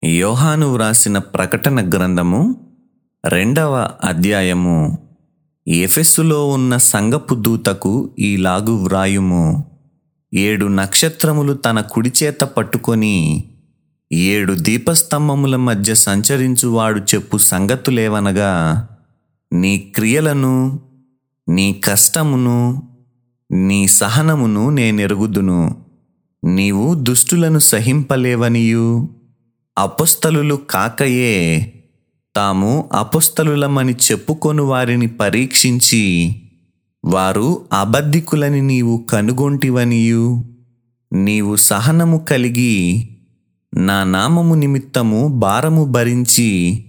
యోహాను వ్రాసిన ప్రకటన గ్రంథము రెండవ అధ్యాయము ఎఫెస్సులో ఉన్న సంగపు దూతకు ఈలాగు వ్రాయుము ఏడు నక్షత్రములు తన కుడి చేత పట్టుకొని ఏడు దీపస్తంభముల మధ్య సంచరించువాడు చెప్పు సంగతులేవనగా నీ క్రియలను నీ కష్టమును నీ సహనమును నేనెరుగుదును నీవు దుష్టులను సహింపలేవనియు అపొస్తలులు కాకయే తాము అపొస్తలులమని చెప్పుకొను వారిని పరీక్షించి వారు అబద్ధికులని నీవు కనుగొంటివనియు నీవు సహనము కలిగి నా నామము నిమిత్తము భారము భరించి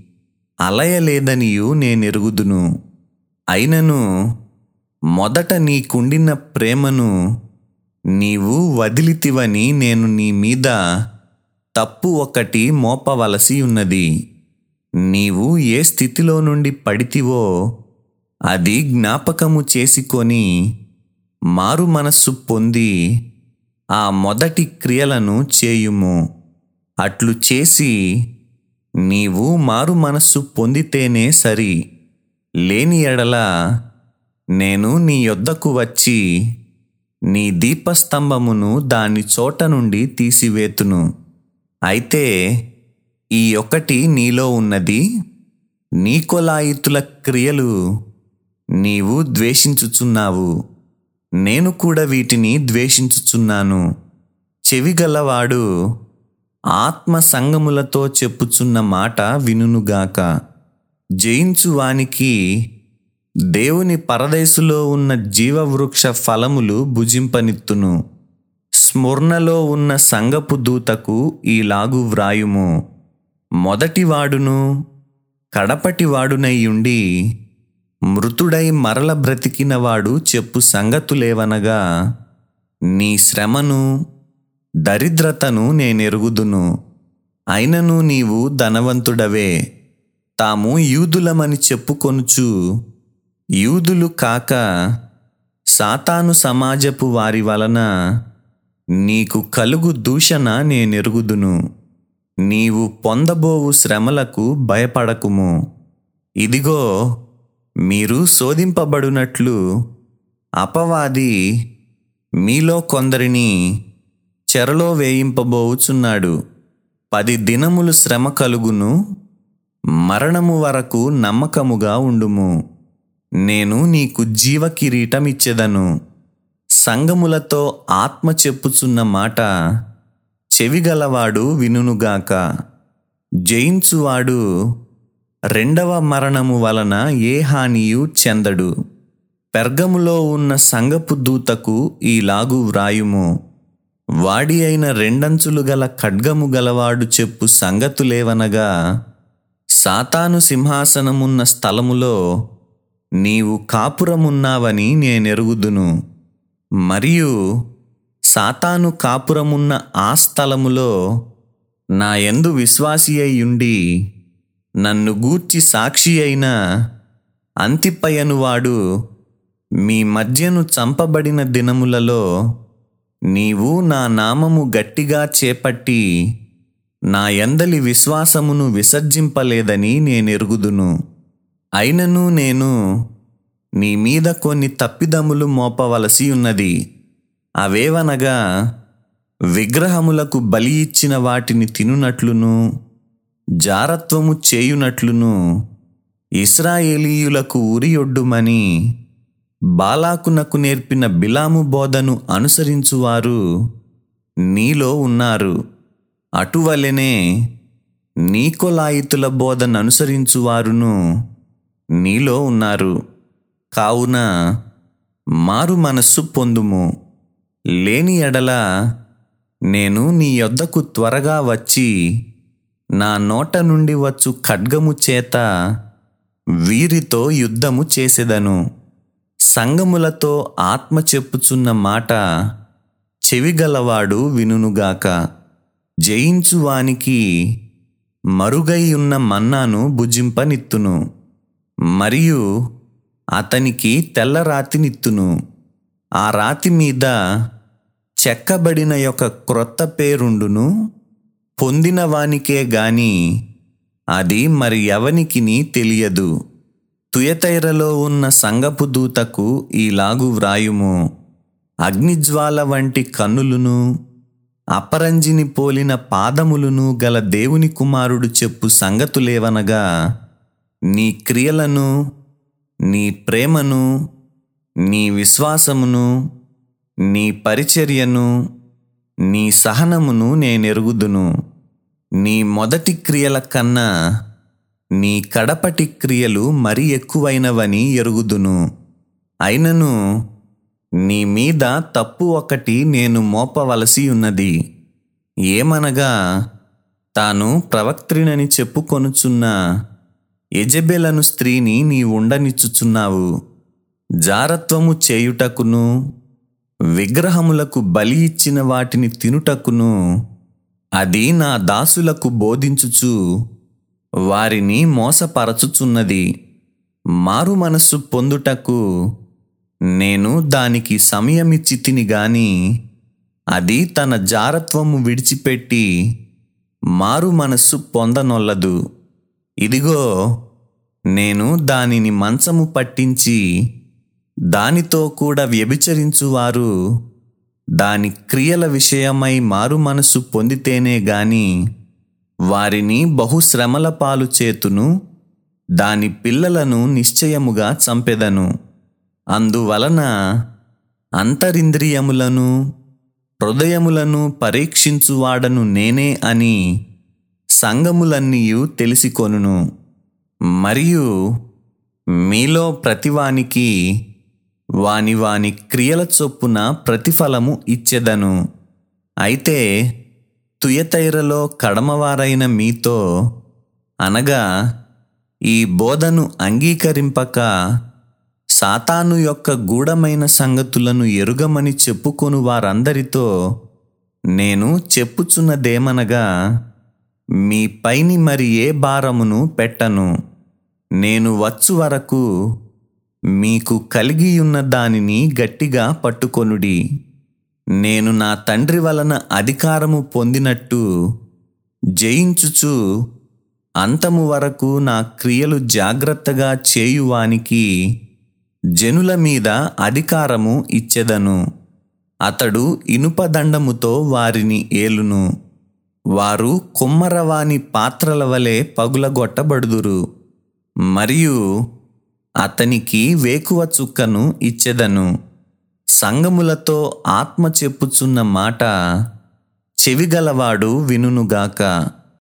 అలయలేదనియు నేనెరుగుదును అయినను మొదట నీకుండిన ప్రేమను నీవు వదిలితివని నేను నీ మీద తప్పు ఒకటి మోపవలసి ఉన్నది నీవు ఏ స్థితిలో నుండి పడితివో అది జ్ఞాపకము చేసుకొని మారు మనస్సు పొంది ఆ మొదటి క్రియలను చేయుము అట్లు చేసి నీవు మారు మనస్సు పొందితేనే సరి లేని ఎడల నేను నీ యొద్దకు వచ్చి నీ దీపస్తంభమును దాని చోట నుండి తీసివేతును అయితే ఈ ఒకటి నీలో ఉన్నది నీకొలాయితుల క్రియలు నీవు ద్వేషించుచున్నావు నేను కూడా వీటిని ద్వేషించుచున్నాను చెవిగలవాడు ఆత్మ సంగములతో చెప్పుచున్న మాట వినుగాక జయించువానికి దేవుని పరదేశులో ఉన్న జీవవృక్ష ఫలములు భుజింపనిత్తును స్మృణలో ఉన్న సంగపు దూతకు ఈలాగు వ్రాయుము మొదటివాడును కడపటివాడునయ్యుండి మృతుడై మరల బ్రతికినవాడు చెప్పు సంగతులేవనగా నీ శ్రమను దరిద్రతను నేనెరుగుదును అయినను నీవు ధనవంతుడవే తాము యూదులమని చెప్పుకొనుచు యూదులు కాక సాతాను సమాజపు వారి వలన నీకు కలుగు దూషణ నేనెరుగుదును నీవు పొందబోవు శ్రమలకు భయపడకుము ఇదిగో మీరు శోధింపబడినట్లు అపవాది మీలో కొందరిని చెరలో వేయింపబోచున్నాడు పది దినములు శ్రమ కలుగును మరణము వరకు నమ్మకముగా ఉండుము నేను నీకు జీవ కిరీటమిచ్చెదను సంగములతో ఆత్మ చెప్పుచున్న మాట చెవిగలవాడు వినుగాక జయించువాడు రెండవ మరణము వలన ఏ హానియు చెందడు పెర్గములో ఉన్న సంగపు దూతకు ఈలాగు వ్రాయుము వాడి అయిన రెండంచులు గల ఖడ్గము గలవాడు చెప్పు సంగతులేవనగా సాతాను సింహాసనమున్న స్థలములో నీవు కాపురమున్నావని నేనెరుగుదును మరియు సాతాను కాపురమున్న ఆ స్థలములో నా యందు విశ్వాసి అయ్యుండి నన్ను గూర్చి సాక్షి అయిన అంతిపయనువాడు మీ మధ్యను చంపబడిన దినములలో నీవు నా నామము గట్టిగా చేపట్టి నా ఎందలి విశ్వాసమును విసర్జింపలేదని నేనెరుగుదును అయినను నేను నీ మీద కొన్ని తప్పిదములు మోపవలసి ఉన్నది అవేవనగా విగ్రహములకు బలి ఇచ్చిన వాటిని తినునట్లును జారత్వము చేయునట్లును ఇస్రాయేలీయులకు ఉరియొడ్డుమని బాలాకునకు నేర్పిన బిలాము బోధను అనుసరించువారు నీలో ఉన్నారు అటువలెనే నీకొలాయితుల బోధను అనుసరించువారును నీలో ఉన్నారు కావున మారు మనస్సు పొందుము లేని ఎడల నేను నీ యొద్దకు త్వరగా వచ్చి నా నోట నుండి వచ్చు ఖడ్గము చేత వీరితో యుద్ధము చేసేదను సంగములతో ఆత్మ చెప్పుచున్న మాట చెవిగలవాడు వినుగాక జయించువానికి మరుగై ఉన్న మన్నాను భుజింపనిత్తును మరియు అతనికి తెల్ల రాతినిత్తును ఆ రాతి మీద చెక్కబడిన యొక్క క్రొత్త పేరుండును పొందిన వానికే గాని అది మరి ఎవనికిని తెలియదు తుయతైరలో ఉన్న సంగపు దూతకు ఈలాగు వ్రాయుము అగ్నిజ్వాల వంటి కన్నులును అపరంజిని పోలిన పాదములును గల దేవుని కుమారుడు చెప్పు సంగతులేవనగా నీ క్రియలను నీ ప్రేమను నీ విశ్వాసమును నీ పరిచర్యను నీ సహనమును నేనెరుగుదును నీ మొదటి క్రియల కన్నా నీ కడపటి క్రియలు మరి ఎక్కువైనవని ఎరుగుదును అయినను నీ మీద తప్పు ఒకటి నేను మోపవలసి ఉన్నది ఏమనగా తాను ప్రవక్త్రినని చెప్పుకొనుచున్న ఎజబెలను స్త్రీని నీ ఉండనిచ్చుచున్నావు జారత్వము చేయుటకును విగ్రహములకు బలి ఇచ్చిన వాటిని తినుటకును అది నా దాసులకు బోధించుచు వారిని మోసపరచుచున్నది మారు మనస్సు పొందుటకు నేను దానికి సమయమిచ్చి తిని గాని అది తన జారత్వము విడిచిపెట్టి మారు మనస్సు పొందనొల్లదు ఇదిగో నేను దానిని మంచము పట్టించి దానితో కూడా వ్యభిచరించువారు దాని క్రియల విషయమై మారు మనస్సు పొందితేనే గాని వారిని బహుశ్రమల పాలు చేతును దాని పిల్లలను నిశ్చయముగా చంపెదను అందువలన అంతరింద్రియములను హృదయములను పరీక్షించువాడను నేనే అని సంగములన్నీయు తెలిసికొనును మరియు మీలో ప్రతివానికి వాని వాని క్రియల చొప్పున ప్రతిఫలము ఇచ్చెదను అయితే తుయతైరలో కడమవారైన మీతో అనగా ఈ బోధను అంగీకరింపక సాతాను యొక్క గూఢమైన సంగతులను ఎరుగమని చెప్పుకొను వారందరితో నేను చెప్పుచున్నదేమనగా మీ పైని మరి ఏ భారమును పెట్టను నేను వచ్చు వరకు మీకు కలిగియున్న దానిని గట్టిగా పట్టుకొనుడి నేను నా తండ్రి వలన అధికారము పొందినట్టు జయించుచు అంతము వరకు నా క్రియలు జాగ్రత్తగా చేయువానికి జనుల మీద అధికారము ఇచ్చెదను అతడు ఇనుపదండముతో వారిని ఏలును వారు కుమ్మరవాని పాత్రల వలె పగులగొట్టబడుదురు మరియు అతనికి వేకువ చుక్కను ఇచ్చెదను సంగములతో ఆత్మ చెప్పుచున్న మాట చెవిగలవాడు వినునుగాక